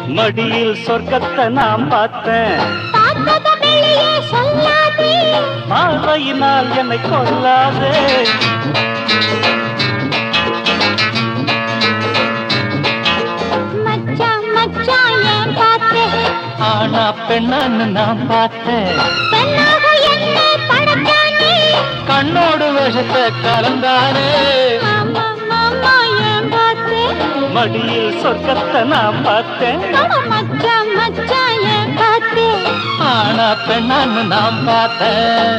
மடியில் சொர்க்கத்தை நான் பார்த்தேன் பார்த்தத வெளியே சொல்லாதே பார்வையினால் என்னை கொல்லாதே மச்சான் மச்சான் ஏன் பார்த்தே ஆனா பெண்ணான்னு நான் பார்த்தேன் பெண்ணாக என்ன படைச்சானே கண்ணோடு விஷத்தை கலந்தானே மாமா மாமா ஏன் பார்த்தே மடியில் சொர்க்கத்தை நான் பார்த்தேன் அட மச்சான் மச்சான் ஏன் பார்த்தே ஆனா பெண்ணான்னு நான் பார்த்தேன்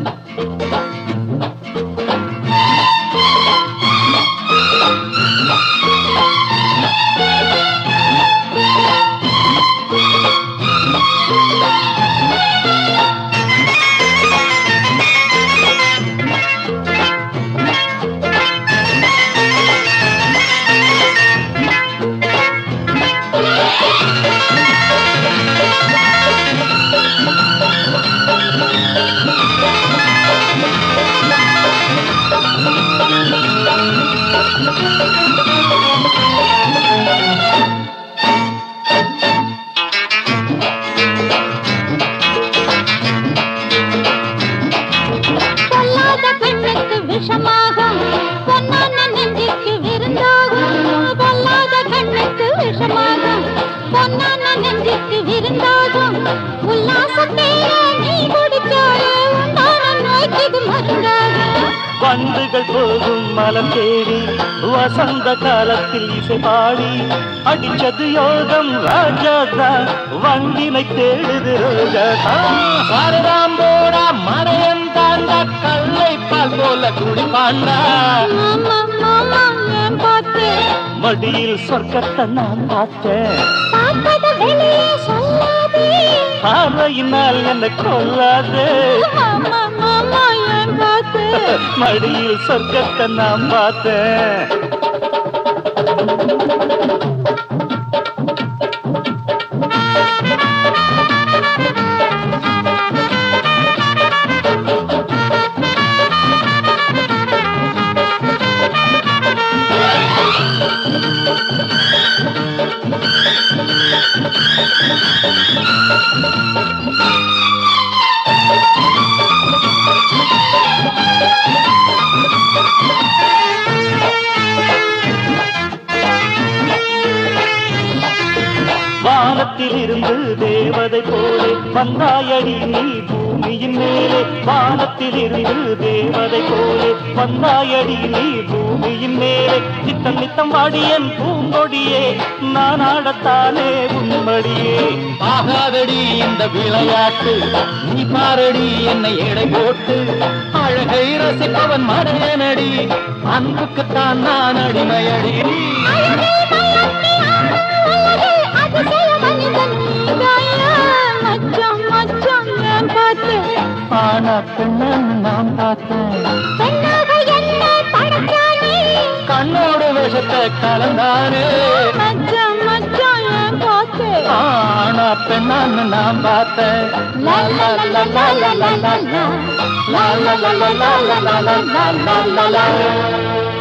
பொல்லாத கண்ணுக்கு விஷமாகும் பொன்னான நெஞ்சுக்கு விருந்தாகும் பொல்லாத கண்ணுக்கு விஷமாகும் பொன்னான நெஞ்சுக்கு விருந்தாகும் உல்லாசத்தேர நீ குடிச்சாலே உண்டான நோய்க்கு இது மருந்தாகும் வந்துகள் போகும் மலம் தேடி வசந்த காலத்தில் இசை பாடி அடிச்சது யோகம் ராஜாதா வண்டினை தேடுது ரோஜாதா சாரதாம் போடா மறையன் தாண்டா கல்லை பால் போல குடிப்பாண்டா மாமா மாமா ஏன் பார்த்தே மடியில் சொர்க்கத்தை நான் பார்த்தேன் பார்த்தத வெளியே சொல்லாதே பார்வையினால் என்னை கொல்லாதே மாமா மாமா ஏன் பார்த்தே மடியில் சொர்க்கத்தை நான் பார்த்தேன் வானத்தில் இருந்து தேவதை போலே வந்தாயடி நீ பூமியின் மேலே வானத்தில் இருந்து தேவதை போலே வந்தாயடி நீ பூமியின் மேலே நித்தம் நித்தம் வாடியன் பூங்கொடியே நான் ஆடத்தானே உன்மடியே ஆகாதடி இந்த விளையாட்டு நீ பாரடி என்னை எடை போட்டு அழகை ரசிப்பவன் மடையனடி அன்புக்குத்தான் நான் அடிமையடி அழகே மயக்கி ஆடும் அழகே அதிசய மனிதன் நீதாயா மச்சான் மச்சான் ஏன் பார்த்தே ஆனா பெண்ணன் நான் பார்த்தேன் பெண்ணாக என்ன படைச்சானே கண்ணோடு விஷத்தை கலந்தானே மச்சான் மச்சான் ஏன் பார்த்தே ஆனா பெண்ணான் நான் பார்த்தேன் லா லா லா லா லா லா லா லா லா லா லா லா லா லா லா லா லா லா